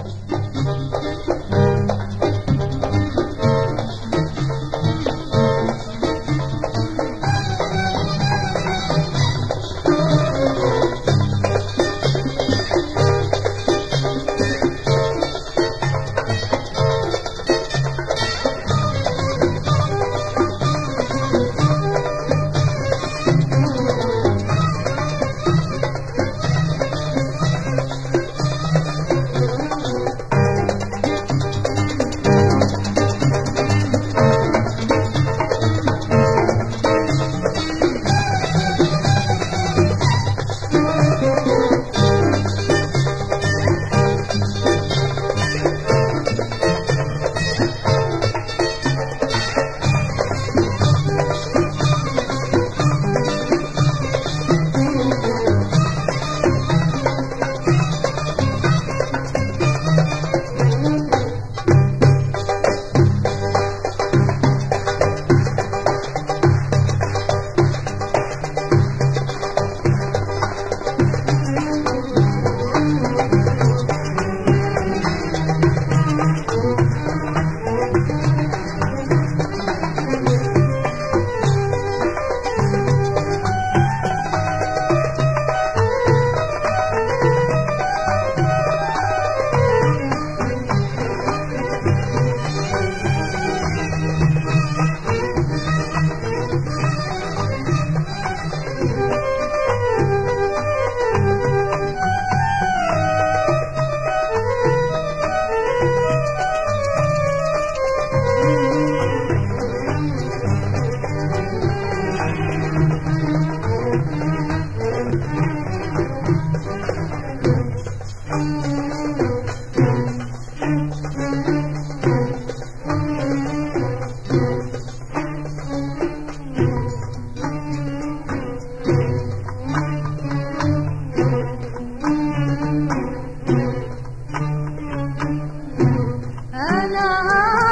انا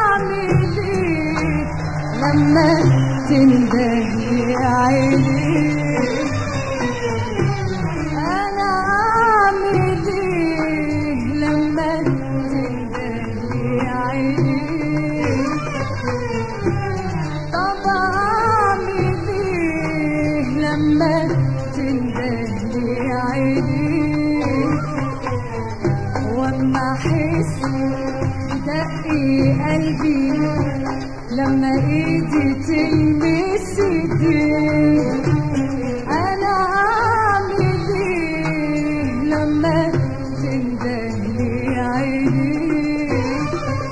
اعمل ايه لما تندهلي عيني انا اعمل ايه لما تندهلي عيني طب اعمل ايه لما تندهلي عيني واما احس دقي قلبي لما ايدي تلمس ايديك انا اعمل ايه لما تندهلي عينيك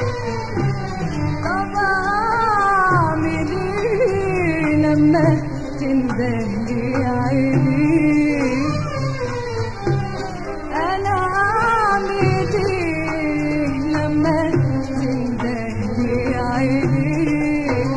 طب اعمل ايه لما تندهلي عينيك انا اعمل ايه لما تندهلي عينيك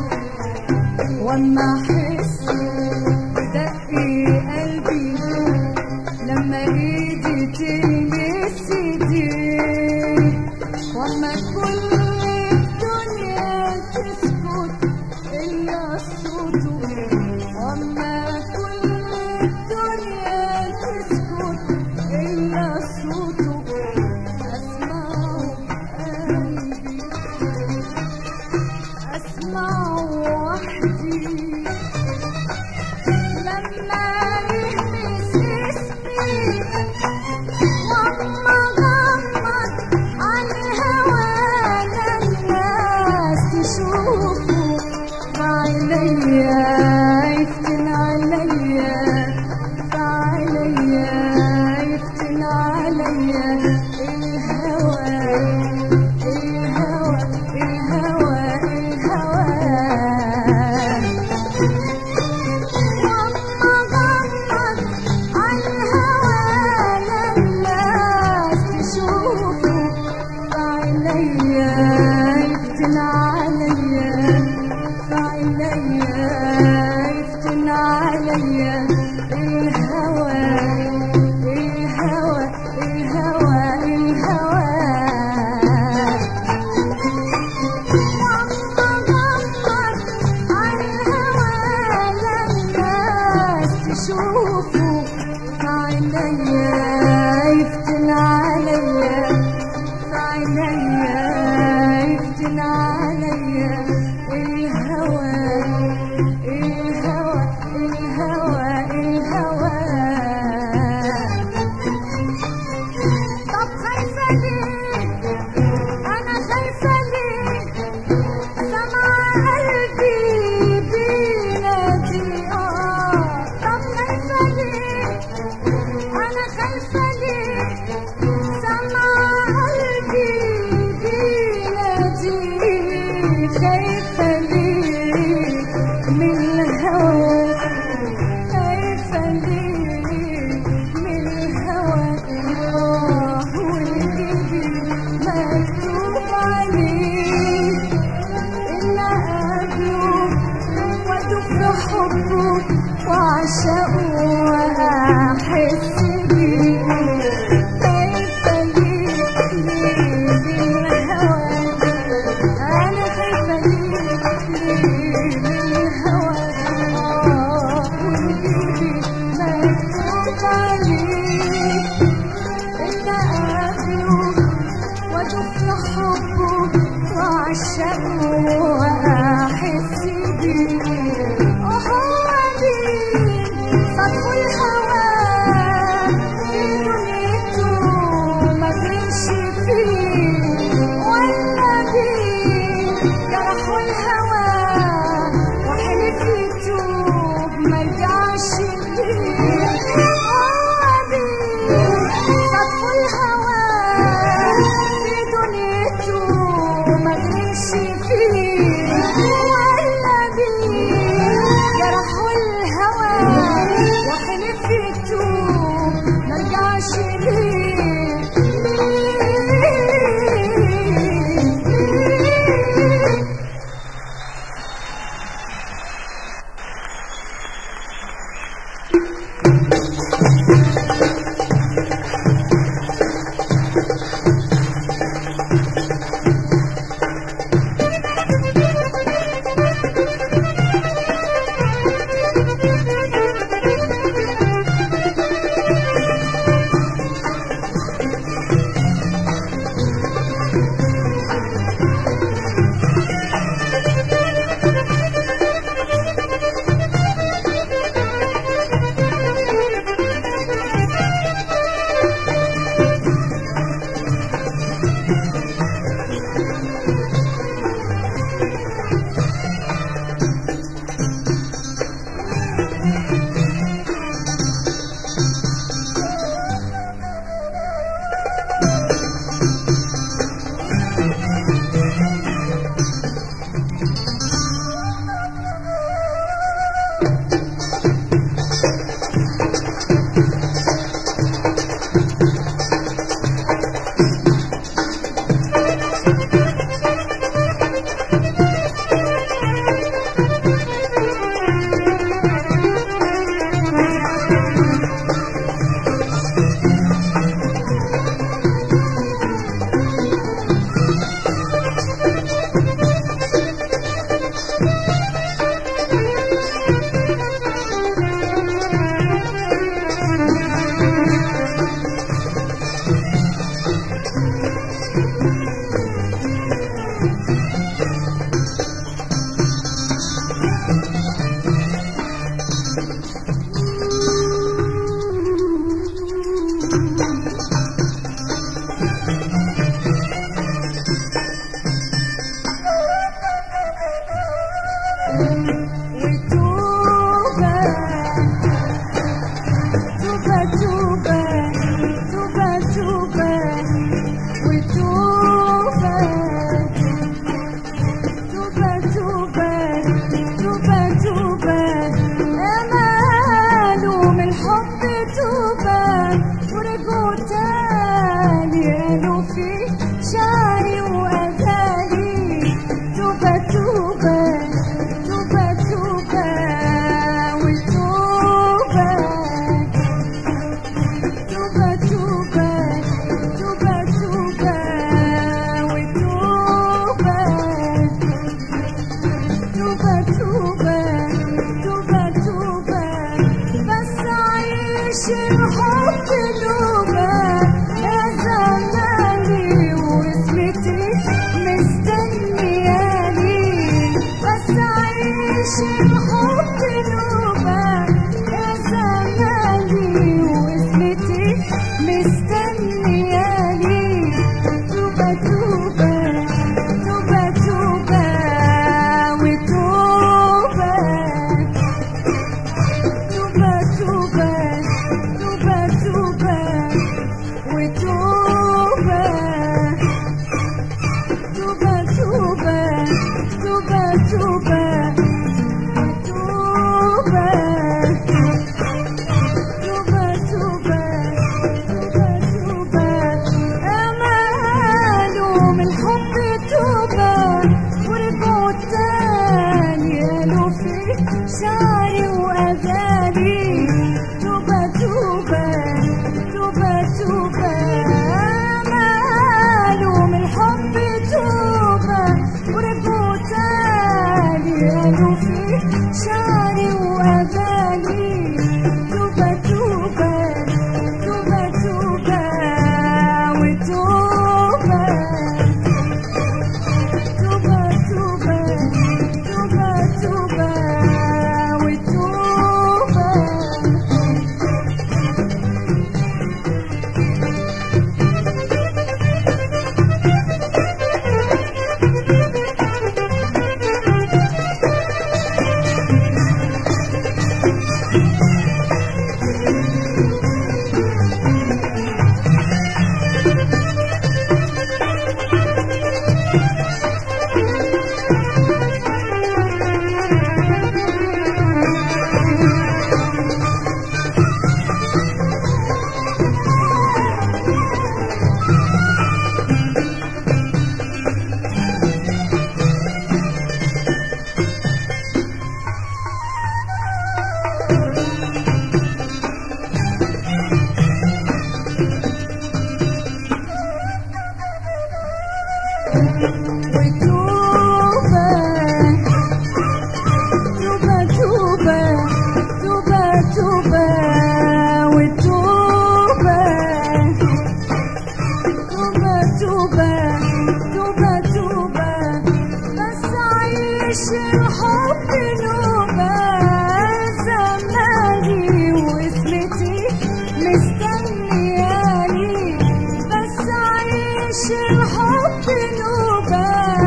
واما احس بدقي قلبي لما ايدي تلمس ايديك واما كل الدنيا تسكت الا صوته واما كل الدنيا تسكت الا صوته اسمعه قلبي اسمعه وحدي لما يهمس اسمي واما غمض عن هوانا الناس تشوفه بعينيا يفتن عليا بعينيا يفتن عليا الهوى الهوى الهوى الهوى واما غمض عن هوانا الناس تشوفه بعينيا يفتن عليا بعينيا يفتن عليا الهوى الهوى الهوى الهوى قالوا في شعري وأغاني توبة توبة توبة توبة وتوبة توبة توبة توبة توبة وتوبة توبة توبة توبة توبة بس عيش الحب نوبة يا زماني واسمتي مستنياني بس عيش الحب نوبة يا زماني واسمتي مستنياني توبة توبة توبة توبة وتوبة توبة توبة توبة توبة وتوبة توبة توبة توبة توبة وتوبة توبة توبة توبة توبة أمانوا من الحب توبة ورجعوا تاني قالوا في شعري وأغاني توبة توبة توبة توبة أمانوا من الحب توبة ورجعوا تاني قالوا في شعري وأغاني توبة توبة توبة توبة وتوبة توبة توبة توبة توبة وتوبة وتوبة توبة توبة توبة توبة وتوبة توبة توبة توبة توبة بس عيش الحب نوبة زماني واسمتي مستنياني بس عيش الحب نوبة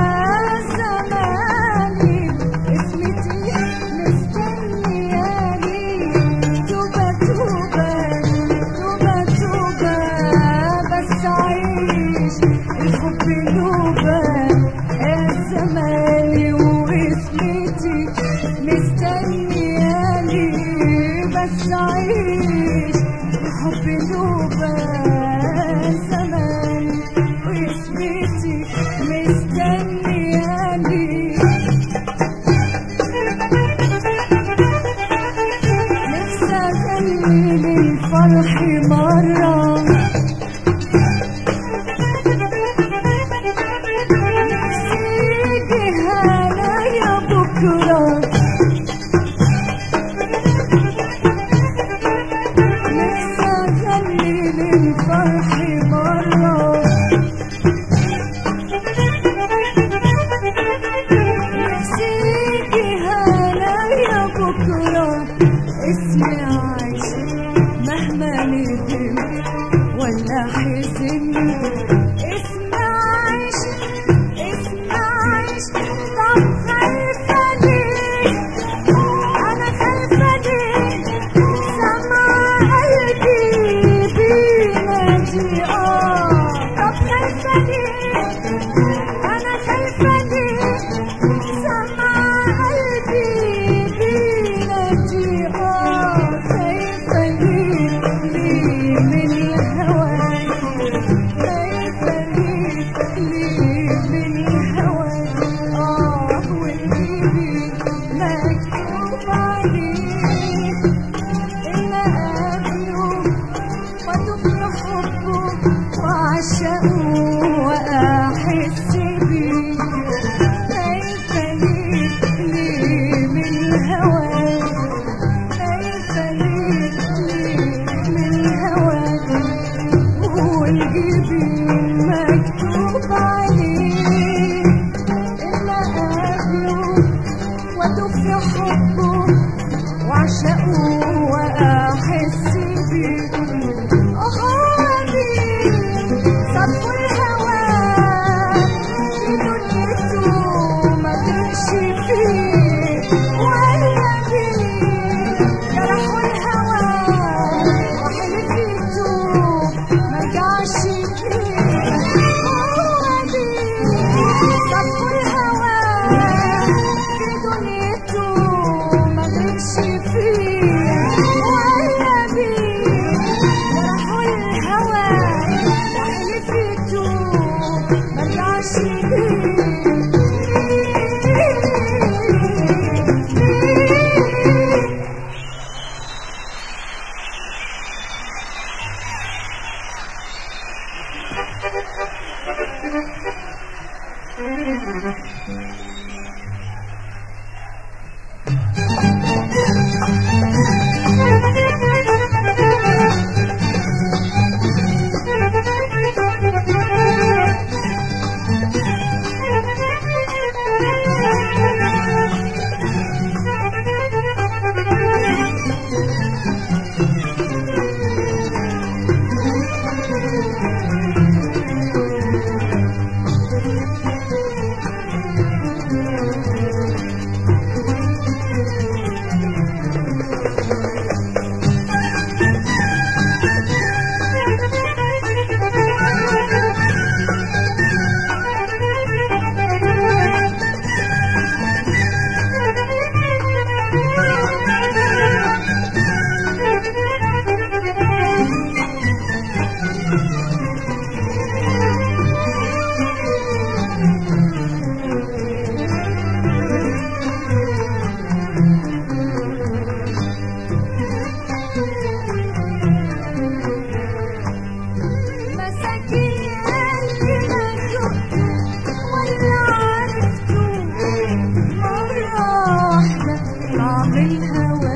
زماني اسمتي مستنياني توبة توبة توبة توبة بس عيش الحب نوبة يا زماني واسمتي مستنياني بس عيش الحب نوبة يا زماني واسمتي مستنياني نفسي أغني للفرح مرة نفسي يجي هنايا بكرة نفسي أغني للفرح مرة نفسي يجي هنايا بكرة اسمي عايش مهما ندمت ولا حزنت اسمي عايش اسمي عايش طب خايفة ليه أنا خايفة ليه سامعة قلبي بينادي آه طب خايفة ليه أنا خايفة ليه سامعة قلبي بينادي آه خايفة ليه ليه من الهوى خايفة أعشقه وأحس بيه خايفة ليه ليه من هواك خايفة ليه ليه من هواك والجبين مكتوب عليه إلا قبله وأدوب في حبه وأعشقه وأحس بيه أغاني صف الهوى في دنيته ما تمشي فيه ولا بيه جرح الهوى وحلف يتوب ما رجعش فيه أغاني صف الهوى في دنيته ما تمشي فيه ولا بيه جرح الهوى وحلف يتوب ما رجعش فيه مساكين قلبي ما شفته ولا عرفته مرة واحدة طعم الهوى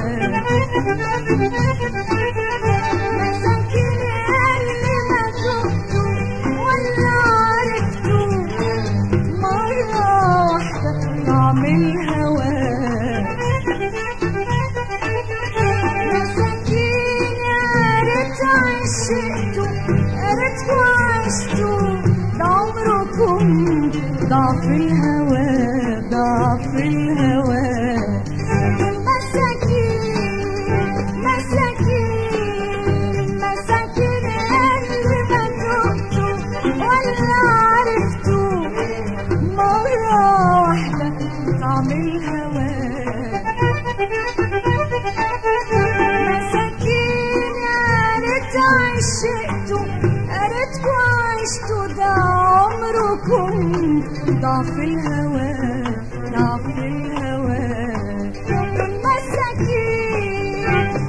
مساكين قلبي ما شفته ولا عرفته مرة واحدة طعم الهوى مساكين يا ريت عشقته يا ريت وعشته ده عمركم ضعف الهوى ضعف الهوى مساكين مساكين مساكين اللي ما دقته ولا عرفته مرة واحدة طعم الهوى مساكين يا ريت عشقته يا ريتكوا عشتوا ده عمركم ضعف الهوى ضعف الهوى مساكين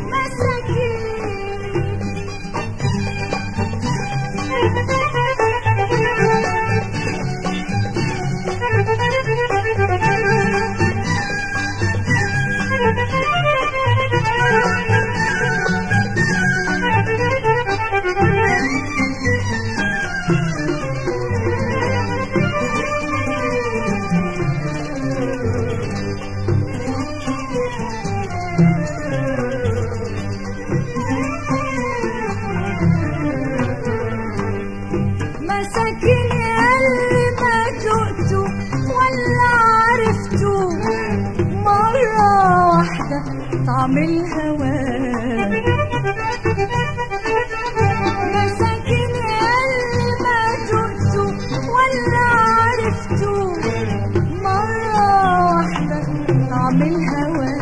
مساكين مساكين اللي ما دقته ولا عرفته مرة واحدة طعم الهوى مساكين اللي ما دقته ولا عرفته مرة واحدة طعم الهوى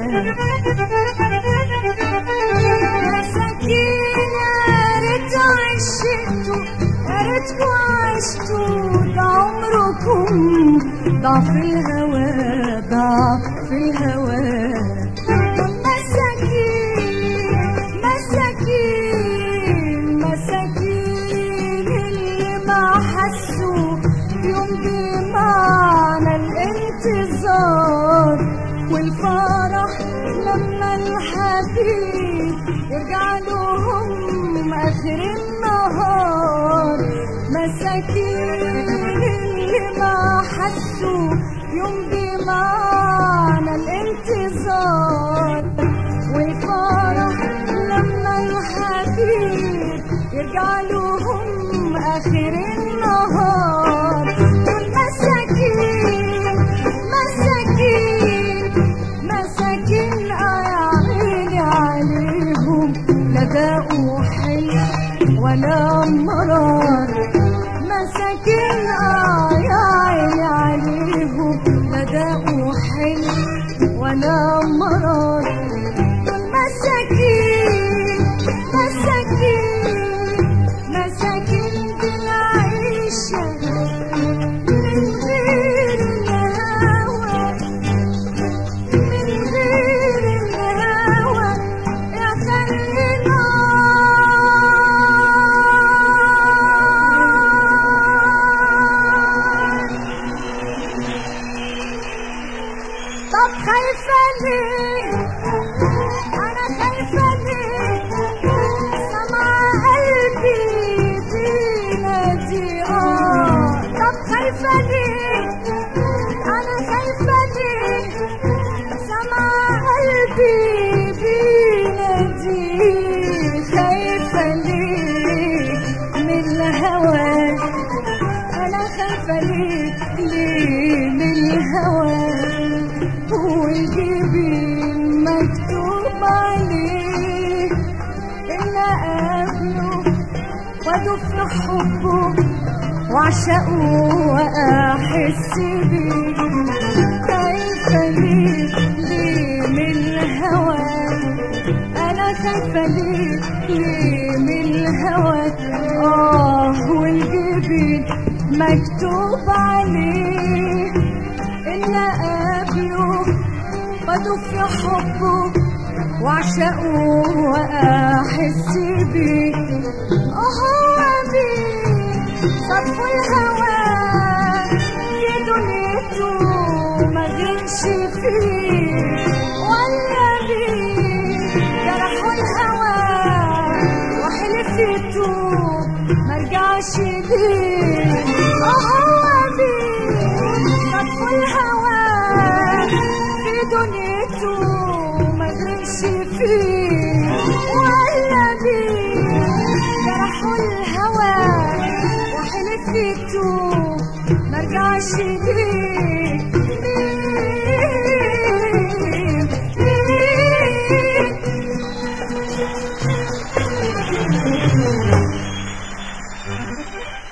مساكين يا ريت عشقته يا ريتكوا عشتوا ده عمركم ضعف الهوى ضعف الهوى مساكين مساكين مساكين يرجع لهم اخر النهار مساكين اللي ما حسوا يوم بمعنى الانتظار والفرح لما الحبيب يرجع لهم اخر النهار دول مساكين مساكين مساكين آه يا عيني عليهم لا داقوا حلو ولا مرار مساكين آه يا عيني عليهم لا داقوا حلو ولا مرار دول مساكين مساكين مساكين بالعيشة من غير الهوى من غير الهوى يا خلينا طب خايفة ليه أنا خايفة ليه سمع قلبي بينادي آه طب خايفة ليه أنا خايفة ليه سمع قلبي بينادي خايفة ليه من الهوى أنا خايفة ليه ليه من الهوى والجبين مكتوب عليه إن أقابله وأدف حبه وأعشقه وأحس بيه خايفة ليه ليه من الهوى أنا خايفة ليه ليه من الهوى آه والجبين مكتوب عليه إن أقابله وأدف حبه وأعشقه وأحس بيه هو بيه صرف الهوى في دنيته ما غيرش فيه ولا بيه جرحوا الهوى وحلف يتوب مرجعش ليه هو بيه صرف الهوى في دنيته ما غيرش فيه ولا بيه جرحوا الهوى وحلف يتوب مرجعش ليه ليه ليه